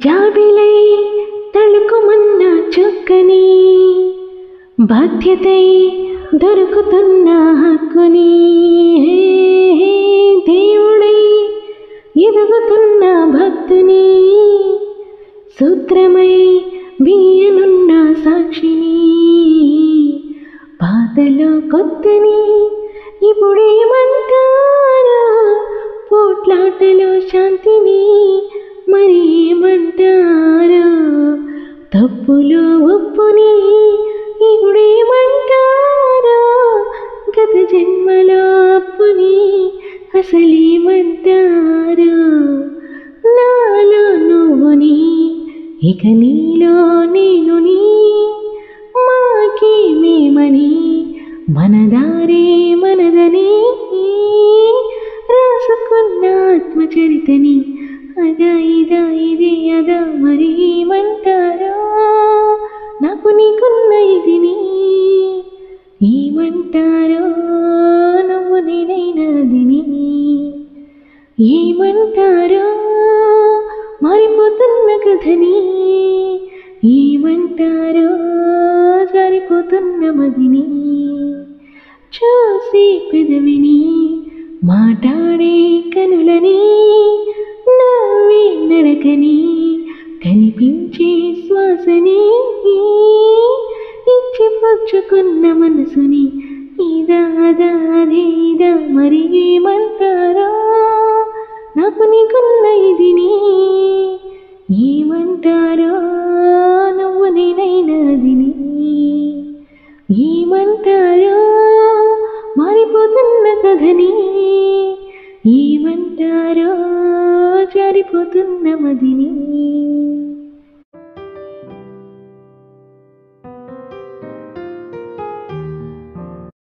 జాబిలై తళుకుమన్న చుక్కని బాధ్యతై దొరుకుతున్న హక్కుని హే, హే, దేవుడై ఎదుగుతున్న భక్తుని సూత్రమై బియ్యనున్న సాక్షిని పాతలో కొత్తని ఇప్పుడేమంటారా పోట్లాటలో శాంతిని మరి ఏమంటారా తప్పులో ఒప్పుని ఇప్పుడేమంటారా గత జన్మలో అప్పుని అసలేమంటారా నాలో నువ్వుని ఇక నీలో నేను నీ మాకేమేమని మనదారే మనదని రాసుకున్న ఆత్మచరితని అదా ఇదా ఇదే అదా మరి ఏమంటారా నాకు నీకున్న ఇదిని ఏమంటారో నువ్వు నేనైనదిని ఏమంటారో మారిపోతున్న కథని ఏమంటారో జారిపోతున్న మదిని చూసి పెదవిని మాట్లాడే కనులని నవ్వే నడకని కనిపించే శ్వాసని ఇచ్చి పుచ్చుకున్న మనసుని ఇదా అదా అదే ఇదా మరి ఏమంటారా నాకు నీకున్న ఇదిని ఏమంటారో నువ్వు నేనైనదిని ఏమంటారో మారిపోతున్న కథని ఏమంటారో జారిపోతున్న మదిని